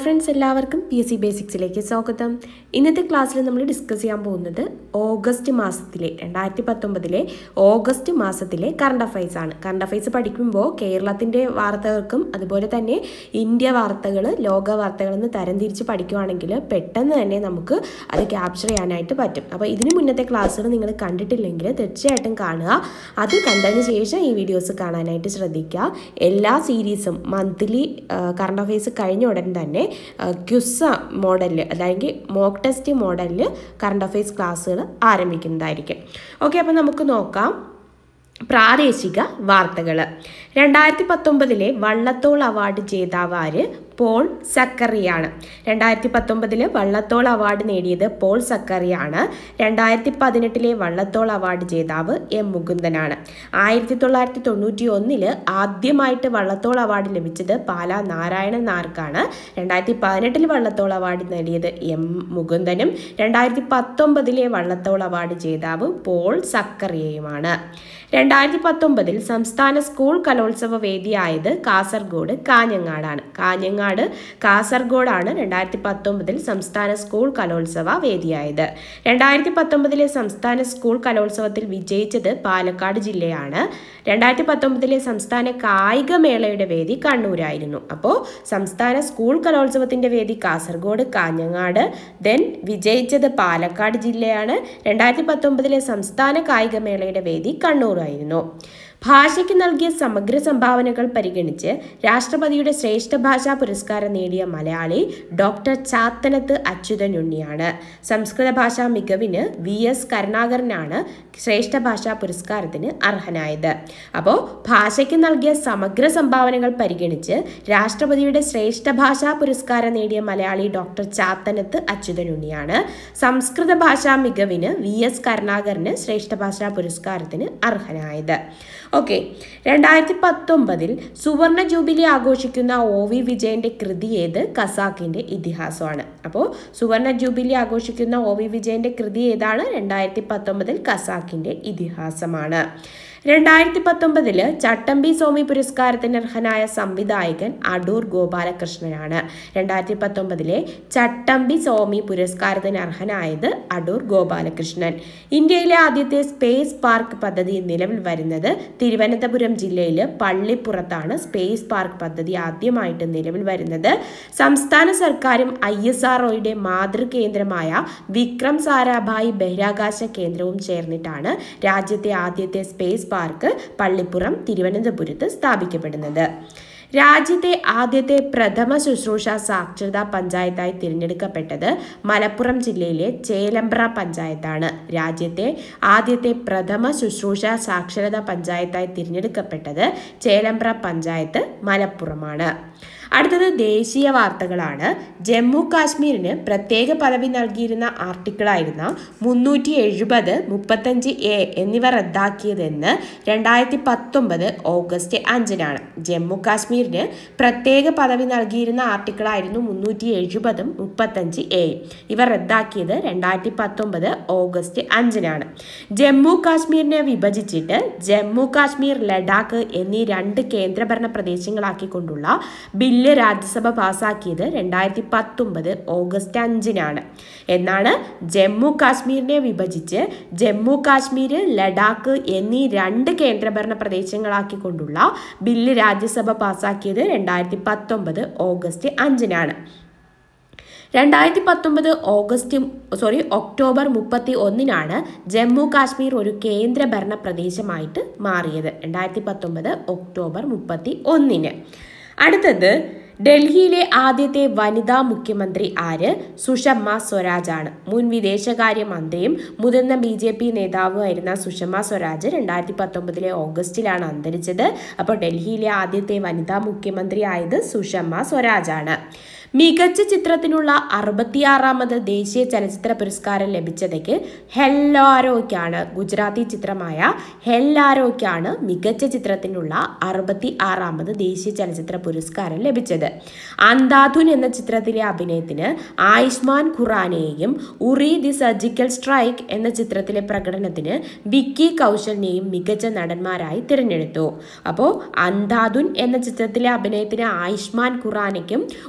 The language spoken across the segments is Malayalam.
ഫ്രണ്ട്സ് എല്ലാവർക്കും പി എസ് സി ബേസിക്സിലേക്ക് സ്വാഗതം ഇന്നത്തെ ക്ലാസ്സിൽ നമ്മൾ ഡിസ്കസ് ചെയ്യാൻ പോകുന്നത് ഓഗസ്റ്റ് മാസത്തിലെ രണ്ടായിരത്തി പത്തൊമ്പതിലെ ഓഗസ്റ്റ് മാസത്തിലെ കറണ്ട് അഫയേഴ്സ് ആണ് കറണ്ട് അഫയേഴ്സ് പഠിക്കുമ്പോൾ കേരളത്തിൻ്റെ വാർത്തകൾക്കും അതുപോലെ തന്നെ ഇന്ത്യ വാർത്തകൾ ലോക വാർത്തകൾ എന്ന് തരംതിരിച്ച് പഠിക്കുവാണെങ്കിൽ പെട്ടെന്ന് തന്നെ നമുക്ക് അത് ക്യാപ്ചർ ചെയ്യാനായിട്ട് പറ്റും അപ്പോൾ ഇതിന് മുന്നത്തെ ക്ലാസ്സുകൾ നിങ്ങൾ കണ്ടിട്ടില്ലെങ്കിൽ തീർച്ചയായിട്ടും കാണുക അത് കണ്ടതിന് ശേഷം ഈ വീഡിയോസ് കാണാനായിട്ട് ശ്രദ്ധിക്കുക എല്ലാ സീരീസും മന്ത്ലി കറണ്ട് അഫയേഴ്സ് കഴിഞ്ഞ ഉടൻ തന്നെ ക്യുസ മോഡലിൽ അല്ലെങ്കിൽ മോക്ക് ടെസ്റ്റ് മോഡലിൽ കറണ്ട് അഫയേഴ്സ് ക്ലാസ്സുകൾ ആരംഭിക്കുന്നതായിരിക്കും ഓക്കെ അപ്പോൾ നമുക്ക് നോക്കാം പ്രാദേശിക വാർത്തകൾ രണ്ടായിരത്തി പത്തൊമ്പതിലെ വള്ളത്തോൾ അവാർഡ് ജേതാവ് ആര് പോൾ സക്കറിയാണ് രണ്ടായിരത്തി പത്തൊമ്പതില് വള്ളത്തോൾ അവാർഡ് നേടിയത് പോൾ സക്കറിയാണ് രണ്ടായിരത്തി പതിനെട്ടിലെ വള്ളത്തോൾ അവാർഡ് ജേതാവ് എം മുകുന്ദനാണ് ആയിരത്തി തൊള്ളായിരത്തി തൊണ്ണൂറ്റി ഒന്നില് ആദ്യമായിട്ട് വള്ളത്തോൾ അവാർഡ് ലഭിച്ചത് പാല നാരായണൻ നാർക്കാണ് രണ്ടായിരത്തി പതിനെട്ടിൽ വള്ളത്തോൾ അവാർഡ് നേടിയത് എം മുകുന്ദനും രണ്ടായിരത്തി പത്തൊമ്പതിലെ വള്ളത്തോൾ അവാർഡ് ജേതാവ് പോൾ സക്കറിയയുമാണ് രണ്ടായിരത്തി പത്തൊമ്പതിൽ സംസ്ഥാന സ്കൂൾ കലോത്സവ വേദിയായത് കാസർഗോഡ് കാഞ്ഞങ്ങാടാണ് കാഞ്ഞങ്ങാട് കാസർഗോഡാണ് രണ്ടായിരത്തി പത്തൊമ്പതിൽ സംസ്ഥാന സ്കൂൾ കലോത്സവ വേദിയായത് രണ്ടായിരത്തി പത്തൊമ്പതിലെ സംസ്ഥാന സ്കൂൾ കലോത്സവത്തിൽ വിജയിച്ചത് പാലക്കാട് ജില്ലയാണ് രണ്ടായിരത്തി പത്തൊമ്പതിലെ സംസ്ഥാന കായികമേളയുടെ വേദി കണ്ണൂരായിരുന്നു അപ്പോൾ സംസ്ഥാന സ്കൂൾ കലോത്സവത്തിന്റെ വേദി കാസർഗോഡ് കാഞ്ഞങ്ങാട് ദെൻ വിജയിച്ചത് പാലക്കാട് ജില്ലയാണ് രണ്ടായിരത്തി പത്തൊമ്പതിലെ സംസ്ഥാന കായികമേളയുടെ വേദി കണ്ണൂരായിരുന്നു ഭാഷയ്ക്ക് നൽകിയ സമഗ്ര സംഭാവനകൾ പരിഗണിച്ച് രാഷ്ട്രപതിയുടെ ശ്രേഷ്ഠ ഭാഷാ പുരസ്കാരം നേടിയ മലയാളി ഡോക്ടർ ചാത്തനത്ത് അച്യുതൻ ഉണ്ണിയാണ് സംസ്കൃത ഭാഷാ മികവിന് വി എസ് കരുണാകരനാണ് ശ്രേഷ്ഠ ഭാഷാ പുരസ്കാരത്തിന് അർഹനായത് അപ്പോൾ ഭാഷയ്ക്ക് നൽകിയ സമഗ്ര സംഭാവനകൾ പരിഗണിച്ച് രാഷ്ട്രപതിയുടെ ശ്രേഷ്ഠ ഭാഷാ പുരസ്കാരം നേടിയ മലയാളി ഡോക്ടർ ചാത്തനത്ത് അച്യുതൻ ഉണ്ണിയാണ് സംസ്കൃത ഭാഷാ മികവിന് വി എസ് കരുണാകരന് ശ്രേഷ്ഠ ഭാഷാ പുരസ്കാരത്തിന് അർഹനായത് ഓക്കെ രണ്ടായിരത്തി പത്തൊമ്പതിൽ സുവർണ ജൂബിലി ആഘോഷിക്കുന്ന ഒ വി വിജയന്റെ കൃതി ഏത് കസാക്കിന്റെ ഇതിഹാസമാണ് അപ്പോൾ സുവർണ ജൂബിലി ആഘോഷിക്കുന്ന ഒ വി വിജയന്റെ കൃതി ഏതാണ് രണ്ടായിരത്തി പത്തൊമ്പതിൽ കസാക്കിന്റെ ഇതിഹാസമാണ് രണ്ടായിരത്തി പത്തൊമ്പതില് ചട്ടമ്പി സ്വാമി പുരസ്കാരത്തിന് അർഹനായ സംവിധായകൻ അടൂർ ഗോപാലകൃഷ്ണനാണ് രണ്ടായിരത്തി പത്തൊമ്പതിലെ ചട്ടമ്പി സ്വാമി പുരസ്കാരത്തിന് അർഹനായത് അടൂർ ഗോപാലകൃഷ്ണൻ ഇന്ത്യയിലെ ആദ്യത്തെ സ്പേസ് പാർക്ക് പദ്ധതി നിലവിൽ വരുന്നത് തിരുവനന്തപുരം ജില്ലയിൽ പള്ളിപ്പുറത്താണ് സ്പേസ് പാർക്ക് പദ്ധതി ആദ്യമായിട്ട് നിലവിൽ വരുന്നത് സംസ്ഥാന സർക്കാരും ഐ എസ് ആർ ഒയുടെ മാതൃകേന്ദ്രമായ വിക്രം സാരാഭായ് ബഹിരാകാശ കേന്ദ്രവും ചേർന്നിട്ടാണ് രാജ്യത്തെ ആദ്യത്തെ സ്പേസ് പാർക്ക് പള്ളിപ്പുറം തിരുവനന്തപുരത്ത് സ്ഥാപിക്കപ്പെടുന്നത് രാജ്യത്തെ ആദ്യത്തെ പ്രഥമ ശുശ്രൂഷ സാക്ഷരതാ പഞ്ചായത്തായി തിരഞ്ഞെടുക്കപ്പെട്ടത് മലപ്പുറം ജില്ലയിലെ ചേലമ്പ്ര പഞ്ചായത്താണ് രാജ്യത്തെ ആദ്യത്തെ പ്രഥമ ശുശ്രൂഷ സാക്ഷരതാ പഞ്ചായത്തായി തിരഞ്ഞെടുക്കപ്പെട്ടത് ചേലമ്പ്ര പഞ്ചായത്ത് മലപ്പുറമാണ് അടുത്തത് ദേശീയ വാർത്തകളാണ് ജമ്മു കാശ്മീരിന് പ്രത്യേക പദവി നൽകിയിരുന്ന ആർട്ടിക്കിളായിരുന്ന മുന്നൂറ്റി എഴുപത് മുപ്പത്തഞ്ച് എ എന്നിവ റദ്ദാക്കിയതെന്ന് രണ്ടായിരത്തി പത്തൊമ്പത് ഓഗസ്റ്റ് അഞ്ചിനാണ് ജമ്മു കാശ്മീരിന് പ്രത്യേക പദവി നൽകിയിരുന്ന ആർട്ടിക്കിളായിരുന്നു മുന്നൂറ്റി എഴുപതും മുപ്പത്തഞ്ച് എ ഇവ റദ്ദാക്കിയത് രണ്ടായിരത്തി പത്തൊമ്പത് ഓഗസ്റ്റ് അഞ്ചിനാണ് ജമ്മു കാശ്മീരിനെ വിഭജിച്ചിട്ട് ജമ്മു കാശ്മീർ ലഡാക്ക് എന്നീ രണ്ട് കേന്ദ്രഭരണ പ്രദേശങ്ങളാക്കിക്കൊണ്ടുള്ള ബില്ല് രാജ്യസഭ പാസാക്കിയത് രണ്ടായിരത്തി പത്തൊമ്പത് ഓഗസ്റ്റ് അഞ്ചിനാണ് എന്നാണ് ജമ്മു കാശ്മീരിനെ വിഭജിച്ച് ജമ്മു കാശ്മീർ ലഡാക്ക് എന്നീ രണ്ട് കേന്ദ്രഭരണ പ്രദേശങ്ങളാക്കിക്കൊണ്ടുള്ള ബില്ല് രാജ്യസഭ പാസാക്കിയത് രണ്ടായിരത്തി പത്തൊമ്പത് ഓഗസ്റ്റ് അഞ്ചിനാണ് രണ്ടായിരത്തി പത്തൊമ്പത് ഓഗസ്റ്റ് സോറി ഒക്ടോബർ മുപ്പത്തി ഒന്നിനാണ് ജമ്മു കാശ്മീർ ഒരു കേന്ദ്രഭരണ പ്രദേശമായിട്ട് മാറിയത് രണ്ടായിരത്തി പത്തൊമ്പത് ഒക്ടോബർ മുപ്പത്തി ഒന്നിന് അടുത്തത് ഡൽഹിയിലെ ആദ്യത്തെ വനിതാ മുഖ്യമന്ത്രി ആര് സുഷമ്മ സ്വരാജാണ് മുൻ വിദേശകാര്യ മന്ത്രിയും മുതിർന്ന ബി ജെ പി നേതാവുമായിരുന്ന സുഷമ്മ സ്വരാജ് രണ്ടായിരത്തി പത്തൊമ്പതിലെ ഓഗസ്റ്റിലാണ് അന്തരിച്ചത് അപ്പോൾ ഡൽഹിയിലെ ആദ്യത്തെ വനിതാ മുഖ്യമന്ത്രി ആയത് സുഷമ്മ സ്വരാജാണ് മികച്ച ചിത്രത്തിനുള്ള അറുപത്തിയാറാമത് ദേശീയ ചലച്ചിത്ര പുരസ്കാരം ലഭിച്ചതയ്ക്ക് ഹെല്ലാരോയ്ക്കാണ് ഗുജറാത്തി ചിത്രമായ ഹെല്ലാരോയ്ക്കാണ് മികച്ച ചിത്രത്തിനുള്ള അറുപത്തി ആറാമത് ദേശീയ ചലച്ചിത്ര പുരസ്കാരം ലഭിച്ചത് അന്താധുൻ എന്ന ചിത്രത്തിലെ അഭിനയത്തിന് ആയുഷ്മാൻ ഖുറാനെയും ഉറി ദി സർജിക്കൽ സ്ട്രൈക്ക് എന്ന ചിത്രത്തിലെ പ്രകടനത്തിന് വിക്കി കൗശലിനെയും മികച്ച നടന്മാരായി തിരഞ്ഞെടുത്തു അപ്പോൾ അന്താധുൻ എന്ന ചിത്രത്തിലെ അഭിനയത്തിന് ആയുഷ്മാൻ ഖുറാനയ്ക്കും ഉറി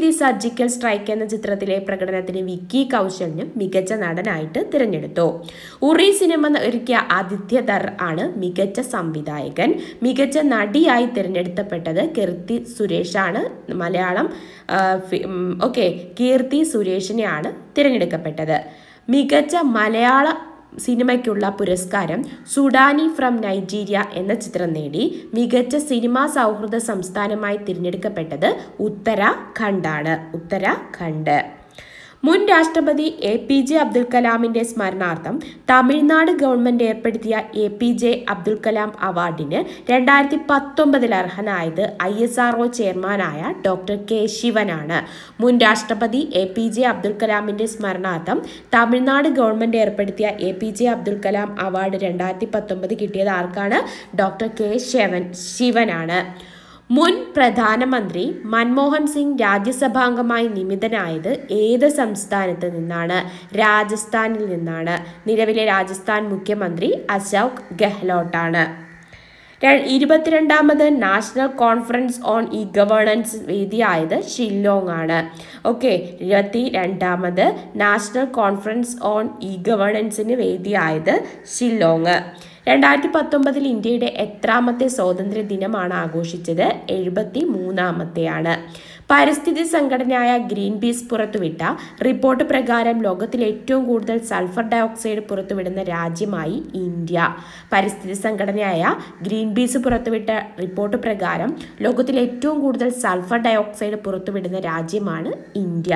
ദി സർജിക്കൽ സ്ട്രൈക്ക് എന്ന ചിത്രത്തിലെ പ്രകടനത്തിന് വിക്കി കൗശലിനും മികച്ച നടനായിട്ട് തിരഞ്ഞെടുത്തു ഉറി സിനിമ ഒരുക്കിയ ആദിത്യ ദർ ആണ് മികച്ച സംവിധായകൻ മികച്ച നടിയായി തിരഞ്ഞെടുക്കപ്പെട്ടത് കീർത്തി സുരേഷാണ് മലയാളം ഓക്കെ കീർത്തി സുരേഷിനെയാണ് തിരഞ്ഞെടുക്കപ്പെട്ടത് മികച്ച മലയാള സിനിമയ്ക്കുള്ള പുരസ്കാരം സുഡാനി ഫ്രം നൈജീരിയ എന്ന ചിത്രം നേടി മികച്ച സിനിമാ സൗഹൃദ സംസ്ഥാനമായി തിരഞ്ഞെടുക്കപ്പെട്ടത് ഉത്തരാഖണ്ഡാണ് ഉത്തരാഖണ്ഡ് മുൻ രാഷ്ട്രപതി എ പി ജെ അബ്ദുൽ കലാമിന്റെ സ്മരണാർത്ഥം തമിഴ്നാട് ഗവൺമെന്റ് ഏർപ്പെടുത്തിയ A P J Abdul Kalam അവാർഡിന് രണ്ടായിരത്തി പത്തൊമ്പതിൽ അർഹനായത് ഐ എസ് ആർ ഒ ചെയർമാനായ ഡോക്ടർ കെ ശിവനാണ് മുൻ രാഷ്ട്രപതി എ പി ജെ അബ്ദുൽ കലാമിന്റെ സ്മരണാർത്ഥം തമിഴ്നാട് ഗവൺമെന്റ് ഏർപ്പെടുത്തിയ A P J Abdul Kalam award രണ്ടായിരത്തി പത്തൊമ്പത് കിട്ടിയത് ആർക്കാണ് ഡോക്ടർ കെ ശിവൻ ശിവനാണ് മുൻ പ്രധാനമന്ത്രി മൻമോഹൻ സിംഗ് രാജ്യസഭാംഗമായി നിയമിതനായത് ഏത് സംസ്ഥാനത്ത് നിന്നാണ് രാജസ്ഥാനിൽ നിന്നാണ് നിലവിലെ രാജസ്ഥാൻ മുഖ്യമന്ത്രി അശോക് ഗെഹ്ലോട്ടാണ് ഇരുപത്തിരണ്ടാമത് national conference on E governance വേദിയായത് ഷില്ലോങ് ആണ് ഓക്കെ ഇരുപത്തി രണ്ടാമത് നാഷണൽ കോൺഫറൻസ് ഓൺ ഇ ഗവേണൻസിന് വേദിയായത് ഷില്ലോങ് രണ്ടായിരത്തി പത്തൊമ്പതിൽ ഇന്ത്യയുടെ എത്രാമത്തെ സ്വാതന്ത്ര്യ ദിനമാണ് ആഘോഷിച്ചത് എഴുപത്തി മൂന്നാമത്തെയാണ് പരിസ്ഥിതി സംഘടനയായ ഗ്രീൻ പീസ് പുറത്തുവിട്ട റിപ്പോർട്ട് പ്രകാരം ലോകത്തിൽ ഏറ്റവും കൂടുതൽ സൾഫർ ഡയോക്സൈഡ് പുറത്തുവിടുന്ന രാജ്യമായി ഇന്ത്യ പരിസ്ഥിതി സംഘടനയായ ഗ്രീൻ പീസ് പുറത്തുവിട്ട റിപ്പോർട്ട് പ്രകാരം ലോകത്തിൽ ഏറ്റവും കൂടുതൽ സൾഫർ ഡയോക്സൈഡ് പുറത്തുവിടുന്ന രാജ്യമാണ് ഇന്ത്യ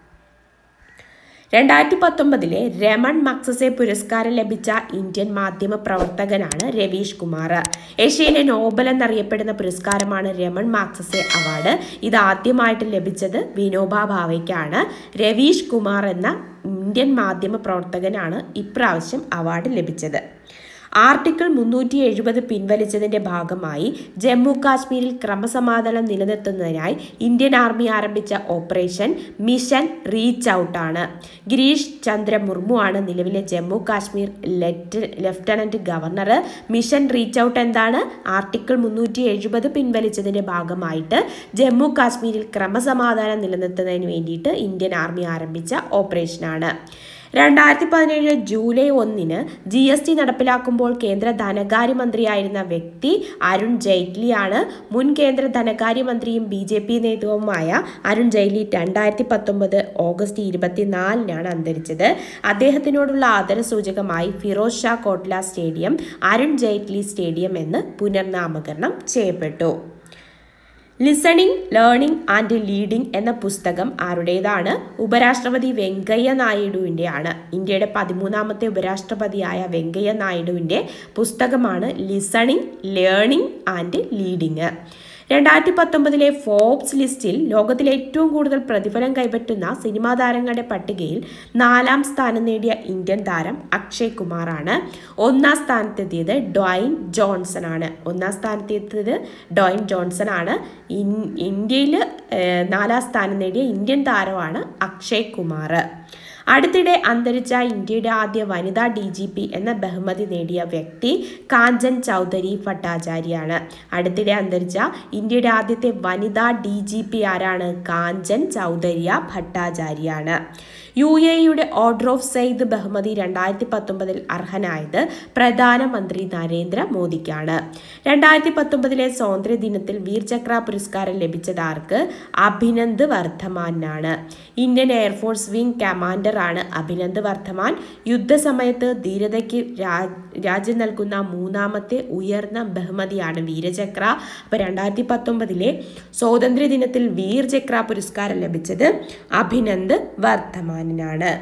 രണ്ടായിരത്തി പത്തൊമ്പതിലെ രമൺ മക്സസെ പുരസ്കാരം ലഭിച്ച ഇന്ത്യൻ മാധ്യമ പ്രവർത്തകനാണ് രവീഷ് കുമാർ ഏഷ്യയിലെ നോബൽ എന്നറിയപ്പെടുന്ന പുരസ്കാരമാണ് രമൺ മാക്സസെ അവാർഡ് ഇത് ആദ്യമായിട്ട് ലഭിച്ചത് വിനോബ ഭാവയ്ക്കാണ് രവീഷ് കുമാർ എന്ന ഇന്ത്യൻ മാധ്യമ പ്രവർത്തകനാണ് ഇപ്രാവശ്യം അവാർഡ് ലഭിച്ചത് ആർട്ടിക്കിൾ മുന്നൂറ്റി എഴുപത് പിൻവലിച്ചതിന്റെ ഭാഗമായി ജമ്മു കാശ്മീരിൽ ക്രമസമാധാനം നിലനിർത്തുന്നതിനായി ഇന്ത്യൻ ആർമി ആരംഭിച്ച ഓപ്പറേഷൻ മിഷൻ റീച്ച് ഔട്ടാണ് ഗിരീഷ് ചന്ദ്ര മുർമു ആണ് നിലവിലെ Jammu Kashmir lieutenant governor mission reach out എന്താണ് ആർട്ടിക്കിൾ മുന്നൂറ്റി എഴുപത് പിൻവലിച്ചതിന്റെ ഭാഗമായിട്ട് ജമ്മു കാശ്മീരിൽ ക്രമസമാധാനം നിലനിർത്തുന്നതിന് വേണ്ടിയിട്ട് ഇന്ത്യൻ ആർമി ആരംഭിച്ച ഓപ്പറേഷനാണ് രണ്ടായിരത്തി പതിനേഴ് ജൂലൈ ഒന്നിന് ജി എസ് ടി നടപ്പിലാക്കുമ്പോൾ കേന്ദ്ര ധനകാര്യമന്ത്രിയായിരുന്ന വ്യക്തി അരുൺ ജെയ്റ്റ്ലിയാണ് മുൻ കേന്ദ്ര ധനകാര്യമന്ത്രിയും ബി ജെ പി നേതാവുമായ അരുൺ ജെയ്റ്റ്ലി രണ്ടായിരത്തി പത്തൊമ്പത് ഓഗസ്റ്റ് ഇരുപത്തിനാലിനാണ് അന്തരിച്ചത് അദ്ദേഹത്തിനോടുള്ള ആദരസൂചകമായി ഫിറോസ് ഷാ കോട്ട്ല സ്റ്റേഡിയം അരുൺ ജെയ്റ്റ്ലി സ്റ്റേഡിയം എന്ന് പുനർനാമകരണം ചെയ്യപ്പെട്ടു ലിസണിംഗ് ലേണിംഗ് ആൻഡ് ലീഡിംഗ് എന്ന പുസ്തകം ആരുടേതാണ് ഉപരാഷ്ട്രപതി വെങ്കയ്യ നായിഡുവിൻ്റെ ആണ് ഇന്ത്യയുടെ പതിമൂന്നാമത്തെ ഉപരാഷ്ട്രപതിയായ വെങ്കയ്യ നായിഡുവിൻ്റെ പുസ്തകമാണ് ലിസണിംഗ് ലേണിംഗ് ആൻഡ് ലീഡിംഗ് രണ്ടായിരത്തി പത്തൊമ്പതിലെ ഫോബ്സ് ലിസ്റ്റിൽ ലോകത്തിലെ ഏറ്റവും കൂടുതൽ പ്രതിഫലം കൈപ്പറ്റുന്ന സിനിമാ താരങ്ങളുടെ പട്ടികയിൽ നാലാം സ്ഥാനം നേടിയ ഇന്ത്യൻ താരം അക്ഷയ് കുമാറാണ് ഒന്നാം സ്ഥാനത്തെത്തിയത് ഡോയിൻ ജോൺസൺ ആണ് ഒന്നാം സ്ഥാനത്തെത്തിയത് ഡോയിൻ ജോൺസൺ ആണ് ഇന്ത്യയിൽ നാലാം സ്ഥാനം നേടിയ ഇന്ത്യൻ താരമാണ് അക്ഷയ് കുമാർ അടുത്തിടെ അന്തരിച്ച ഇന്ത്യയുടെ ആദ്യ വനിതാ ഡി ജി പി എന്ന ബഹുമതി നേടിയ വ്യക്തി കാഞ്ചൻ ചൗധരി ഭട്ടാചാര്യാണ് അടുത്തിടെ അന്തരിച്ച ഇന്ത്യയുടെ ആദ്യത്തെ വനിതാ ഡി ജി പി ആരാണ് കാഞ്ചൻ ചൗധരിയ ഭട്ടാചാര്യാണ് യു എ യുടെ ഓർഡർ ഓഫ് സെയ്ദ് ബഹുമതി രണ്ടായിരത്തി പത്തൊമ്പതിൽ അർഹനായത് പ്രധാനമന്ത്രി നരേന്ദ്ര മോദിക്കാണ് രണ്ടായിരത്തി പത്തൊമ്പതിലെ സ്വാതന്ത്ര്യ ദിനത്തിൽ വീർചക്ര പുരസ്കാരം ലഭിച്ചത് ആർക്ക് അഭിനന്ദ് വർദ്ധമാനാണ് ഇന്ത്യൻ എയർഫോഴ്സ് വിംഗ് കമാൻഡർ ആണ് അഭിനന്ദ് വർദ്ധമാൻ യുദ്ധസമയത്ത് ധീരതയ്ക്ക് രാജ്യം നൽകുന്ന മൂന്നാമത്തെ ഉയർന്ന ബഹുമതിയാണ് വീരചക്ര അപ്പോൾ രണ്ടായിരത്തി പത്തൊമ്പതിലെ സ്വാതന്ത്ര്യ ദിനത്തിൽ വീർചക്ര പുരസ്കാരം ലഭിച്ചത് അഭിനന്ദ് വർദ്ധമാനാണ്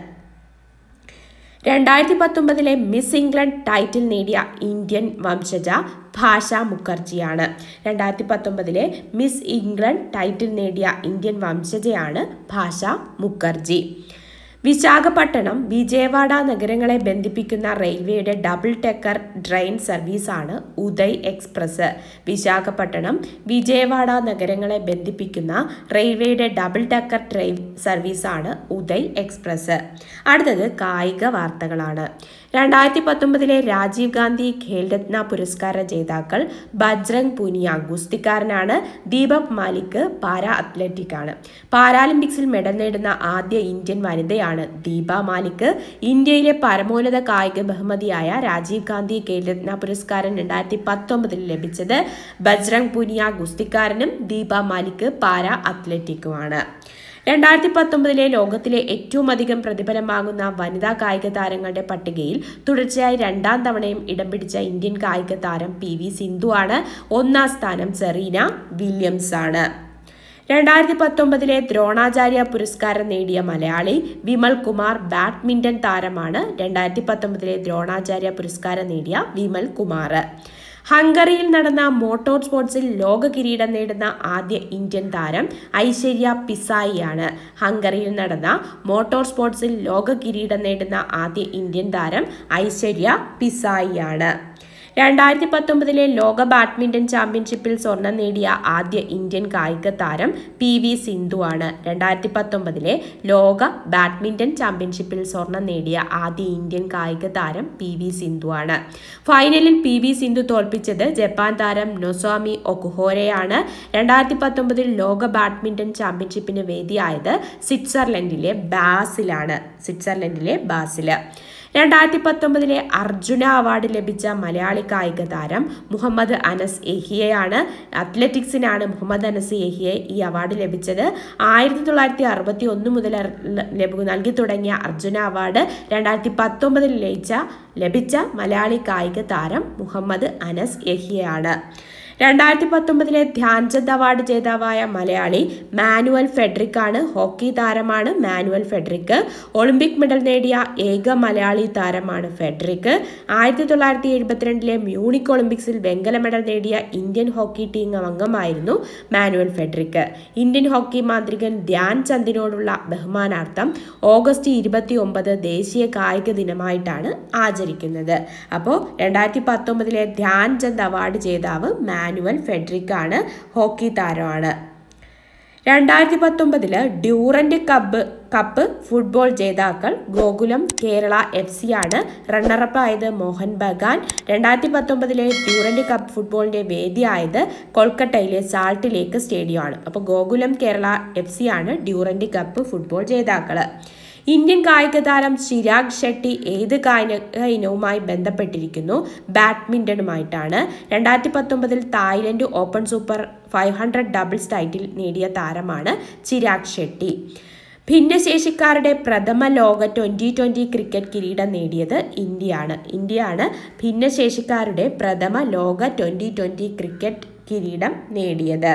രണ്ടായിരത്തി പത്തൊമ്പതിലെ മിസ് ഇംഗ്ലണ്ട് ടൈറ്റിൽ നേടിയ ഇന്ത്യൻ വംശജ ഭാഷ മുഖർജിയാണ് രണ്ടായിരത്തി പത്തൊമ്പതിലെ മിസ് ഇംഗ്ലണ്ട് ടൈറ്റിൽ നേടിയ ഇന്ത്യൻ വംശജയാണ് ഭാഷ മുഖർജി വിശാഖപട്ടണം വിജയവാഡ നഗരങ്ങളെ ബന്ധിപ്പിക്കുന്ന റെയിൽവേയുടെ ഡബിൾ ടെക്കർ ട്രെയിൻ സർവീസാണ് ഉദയ് എക്സ്പ്രസ് വിശാഖപട്ടണം വിജയവാഡ നഗരങ്ങളെ ബന്ധിപ്പിക്കുന്ന റെയിൽവേയുടെ ഡബിൾ ടെക്കർ ട്രെയിൻ സർവീസാണ് ഉദയ് എക്സ്പ്രസ് അടുത്തത് കായിക വാർത്തകളാണ് രണ്ടായിരത്തി പത്തൊമ്പതിലെ രാജീവ് ഗാന്ധി ഖേൽരത്ന പുരസ്കാര ജേതാക്കൾ ബജ്രംഗ് പുനിയ ഗുസ്തിക്കാരനാണ് ദീപക് മാലിക് പാരാ അത്ലറ്റിക് ആണ് പാരാലിമ്പിക്സിൽ മെഡൽ നേടുന്ന ആദ്യ ഇന്ത്യൻ വനിതയാണ് ദീപ മാലിക് ഇന്ത്യയിലെ പരമോന്നത കായിക ബഹുമതിയായ രാജീവ് ഗാന്ധി ഖേൽരത്ന പുരസ്കാരം രണ്ടായിരത്തി പത്തൊമ്പതിൽ ലഭിച്ചത് ബജ്രംഗ് പുനിയ ഗുസ്തിക്കാരനും ദീപ മാലിക് പാരാ അത്ലറ്റിക്കുമാണ് രണ്ടായിരത്തി പത്തൊമ്പതിലെ ലോകത്തിലെ ഏറ്റവും അധികം പ്രതിഫലം വാങ്ങുന്ന വനിതാ കായിക താരങ്ങളുടെ പട്ടികയിൽ തുടർച്ചയായി രണ്ടാം തവണയും ഇടം പിടിച്ച ഇന്ത്യൻ കായിക താരം പി വി സിന്ധു ആണ് ഒന്നാം സ്ഥാനം സെറീന വില്യംസ് ആണ് രണ്ടായിരത്തി പത്തൊമ്പതിലെ ദ്രോണാചാര്യ പുരസ്കാരം നേടിയ മലയാളി വിമൽ കുമാർ ബാഡ്മിന്റൺ താരമാണ് രണ്ടായിരത്തി പത്തൊമ്പതിലെ ദ്രോണാചാര്യ പുരസ്കാരം നേടിയ വിമൽ കുമാർ ഹംഗറിയിൽ നടന്ന മോട്ടോർ സ്പോർട്സിൽ ലോക കിരീടം നേടുന്ന ആദ്യ ഇന്ത്യൻ താരം ഐശ്വര്യ പിസായിയാണ് ഹംഗറിയിൽ നടന്ന മോട്ടോർ സ്പോർട്സിൽ ലോക കിരീടം നേടുന്ന ആദ്യ ഇന്ത്യൻ താരം ഐശ്വര്യ പിസായിയാണ് രണ്ടായിരത്തി പത്തൊമ്പതിലെ ലോക ബാഡ്മിന്റൺ ചാമ്പ്യൻഷിപ്പിൽ സ്വർണം നേടിയ ആദ്യ ഇന്ത്യൻ കായിക താരം പി വി സിന്ധു ആണ് രണ്ടായിരത്തി പത്തൊമ്പതിലെ ലോക ബാഡ്മിന്റൺ ചാമ്പ്യൻഷിപ്പിൽ സ്വർണം നേടിയ ആദ്യ ഇന്ത്യൻ കായിക താരം പി വി സിന്ധു ആണ് ഫൈനലിൽ പി വി സിന്ധു തോൽപ്പിച്ചത് ജപ്പാൻ താരം നൊസാമി ഒക്കുഹോരെയാണ് രണ്ടായിരത്തി പത്തൊമ്പതിൽ ലോക ബാഡ്മിന്റൺ ചാമ്പ്യൻഷിപ്പിന് വേദിയായത് സ്വിറ്റ്സർലൻഡിലെ ബാസിലാണ് സ്വിറ്റ്സർലൻഡിലെ ബാസില് രണ്ടായിരത്തി പത്തൊമ്പതിലെ അർജുന അവാർഡ് ലഭിച്ച മലയാളി കായിക താരം മുഹമ്മദ് അനസ് എഹിയയാണ് അത്ലറ്റിക്സിനാണ് മുഹമ്മദ് അനസ് എഹിയെ ഈ അവാർഡ് ലഭിച്ചത് ആയിരത്തി തൊള്ളായിരത്തി അറുപത്തി ഒന്ന് മുതൽ നൽകി തുടങ്ങിയ അർജുന അവാർഡ് രണ്ടായിരത്തി പത്തൊമ്പതിൽ ലഭിച്ച ലഭിച്ച മലയാളി കായിക താരം മുഹമ്മദ് അനസ് എഹിയയാണ് രണ്ടായിരത്തി പത്തൊമ്പതിലെ ധ്യാൻചന്ദ് അവാർഡ് ജേതാവായ മലയാളി മാനുവൽ ഫെഡറിക് ആണ് ഹോക്കി താരമാണ് മാനുവൽ ഫെഡറിക് ഒളിമ്പിക് മെഡൽ നേടിയ ഏക മലയാളി താരമാണ് ഫെഡറിക് ആയിരത്തി തൊള്ളായിരത്തി എഴുപത്തിരണ്ടിലെ മ്യൂണിക് ഒളിമ്പിക്സിൽ വെങ്കല മെഡൽ നേടിയ ഇന്ത്യൻ ഹോക്കി ടീം അംഗമായിരുന്നു മാനുവൽ ഫെഡറിക് ഇന്ത്യൻ ഹോക്കി മാന്ത്രികൻ ധ്യാൻ ചന്ദിനോടുള്ള ബഹുമാനാർത്ഥം ഓഗസ്റ്റ് ഇരുപത്തി ഒമ്പത് ദേശീയ കായിക ദിനമായിട്ടാണ് ആചരിക്കുന്നത് അപ്പോൾ രണ്ടായിരത്തി പത്തൊമ്പതിലെ ധ്യാൻ ചന്ദ് അവാർഡ് ജേതാവ് മാനുവൽ ഫെഡറിക് ആണ് ഹോക്കി താരമാണ് രണ്ടായിരത്തി പത്തൊമ്പതില് ഡ്യൂറന്റ് കപ്പ് കപ്പ് ഫുട്ബോൾ ജേതാക്കൾ ഗോകുലം കേരള എഫ് സി ആണ് റണ്ണറപ്പ് ആയത് മോഹൻ ബഗാൻ രണ്ടായിരത്തി പത്തൊമ്പതിലെ ഡ്യൂറന്റ് കപ്പ് ഫുട്ബോളിന്റെ വേദിയായത് കൊൽക്കട്ടയിലെ സാൾട്ട് ലേക്ക് സ്റ്റേഡിയമാണ് അപ്പോൾ ഗോകുലം കേരള എഫ് സി ആണ് ഡ്യൂറന്റ് കപ്പ് ഫുട്ബോൾ ജേതാക്കള് ഇന്ത്യൻ കായിക താരം ചിരാഗ് ഷെട്ടി ഏത് കായിക ഇനവുമായി ബന്ധപ്പെട്ടിരിക്കുന്നു ബാഡ്മിൻ്റണുമായിട്ടാണ് രണ്ടായിരത്തി പത്തൊമ്പതിൽ Thailand open super five hundred doubles title നേടിയ താരമാണ് ചിരാഗ് ഷെട്ടി ഭിന്നശേഷിക്കാരുടെ പ്രഥമ ലോക ട്വൻ്റി ട്വൻ്റി ക്രിക്കറ്റ് കിരീടം നേടിയത് ഇന്ത്യയാണ് ഇന്ത്യയാണ് ഭിന്നശേഷിക്കാരുടെ പ്രഥമ ലോക ട്വൻ്റി ട്വൻ്റി ക്രിക്കറ്റ് കിരീടം നേടിയത്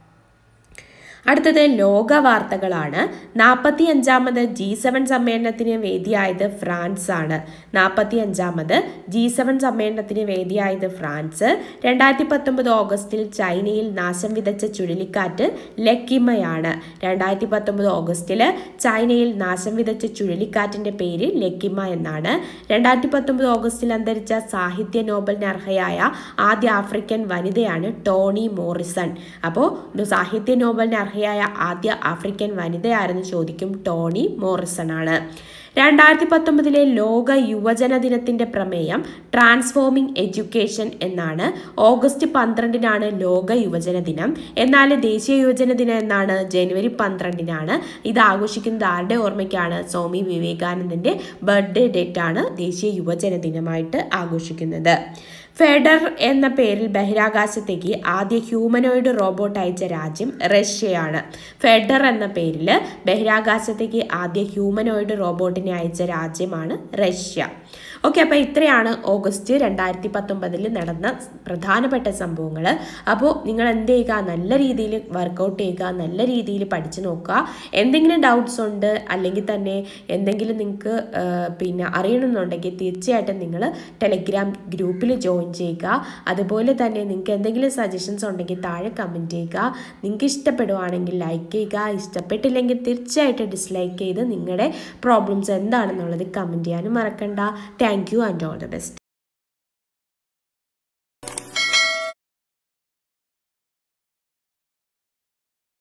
അടുത്തത് ലോക വാർത്തകളാണ് നാൽപ്പത്തി അഞ്ചാമത് ജി സെവൻ സമ്മേളനത്തിന് വേദിയായത് ഫ്രാൻസ് ആണ് നാൽപ്പത്തി അഞ്ചാമത് ജി സെവൻ സമ്മേളനത്തിന് വേദിയായത് ഫ്രാൻസ് രണ്ടായിരത്തി പത്തൊമ്പത് ഓഗസ്റ്റിൽ ചൈനയിൽ നാശം വിതച്ച ചുഴലിക്കാറ്റ് ലക്കിമയാണ് രണ്ടായിരത്തി പത്തൊമ്പത് ഓഗസ്റ്റിൽ ചൈനയിൽ നാശം വിതച്ച ചുഴലിക്കാറ്റിന്റെ പേര് ലക്കിമ എന്നാണ് രണ്ടായിരത്തി പത്തൊമ്പത് ഓഗസ്റ്റിൽ അന്തരിച്ച സാഹിത്യ നോബലിന് അർഹയായ ആദ്യ ആഫ്രിക്കൻ വനിതയാണ് ടോണി മോറിസൺ അപ്പോൾ സാഹിത്യ നോബലിന് അർഹയായ ആദ്യ ആഫ്രിക്കൻ വനിതയാരെന്ന് ചോദിക്കും ടോണി മോറിസൺ ആണ് രണ്ടായിരത്തി പത്തൊമ്പതിലെ ലോക യുവജന ദിനത്തിന്റെ പ്രമേയം ട്രാൻസ്ഫോമിംഗ് എഡ്യൂക്കേഷൻ എന്നാണ് ഓഗസ്റ്റ് പന്ത്രണ്ടിനാണ് ലോക യുവജന ദിനം എന്നാൽ ദേശീയ യുവജന ദിനം എന്നാണ് ജനുവരി പന്ത്രണ്ടിനാണ് ഇത് ആഘോഷിക്കുന്നത് ആരുടെ ഓർമ്മയ്ക്കാണ് സ്വാമി വിവേകാനന്ദന്റെ ബർത്ത്ഡേ ഡേറ്റ് ആണ് ദേശീയ യുവജന ദിനമായിട്ട് ആഘോഷിക്കുന്നത് ഫെഡർ എന്ന പേരിൽ ബഹിരാകാശത്തേക്ക് ആദ്യ ഹ്യൂമനോയിഡ് റോബോട്ട് അയച്ച രാജ്യം റഷ്യയാണ് ഫെഡർ എന്ന പേരിൽ ബഹിരാകാശത്തേക്ക് ആദ്യ ഹ്യൂമനോയിഡ് റോബോട്ടിനെ അയച്ച രാജ്യമാണ് റഷ്യ ഓക്കെ അപ്പോൾ ഇത്രയാണ് ഓഗസ്റ്റ് രണ്ടായിരത്തി പത്തൊമ്പതിൽ നടന്ന പ്രധാനപ്പെട്ട സംഭവങ്ങൾ അപ്പോൾ നിങ്ങൾ എന്ത് ചെയ്യുക നല്ല രീതിയിൽ വർക്കൗട്ട് ചെയ്യുക നല്ല രീതിയിൽ പഠിച്ചു നോക്കുക എന്തെങ്കിലും ഡൗട്ട്സ് ഉണ്ട് അല്ലെങ്കിൽ തന്നെ എന്തെങ്കിലും നിങ്ങൾക്ക് പിന്നെ അറിയണമെന്നുണ്ടെങ്കിൽ തീർച്ചയായിട്ടും നിങ്ങൾ ടെലഗ്രാം ഗ്രൂപ്പിൽ ജോയിൻ ചെയ്യുക അതുപോലെ തന്നെ നിങ്ങൾക്ക് എന്തെങ്കിലും സജഷൻസ് ഉണ്ടെങ്കിൽ താഴെ കമൻറ്റ് ചെയ്യുക നിങ്ങൾക്ക് ഇഷ്ടപ്പെടുവാണെങ്കിൽ ലൈക്ക് ചെയ്യുക ഇഷ്ടപ്പെട്ടില്ലെങ്കിൽ തീർച്ചയായിട്ടും ഡിസ്ലൈക്ക് ചെയ്ത് നിങ്ങളുടെ പ്രോബ്ലംസ് എന്താണെന്നുള്ളത് കമൻറ്റ് ചെയ്യാനും മറക്കണ്ട thank you and all the best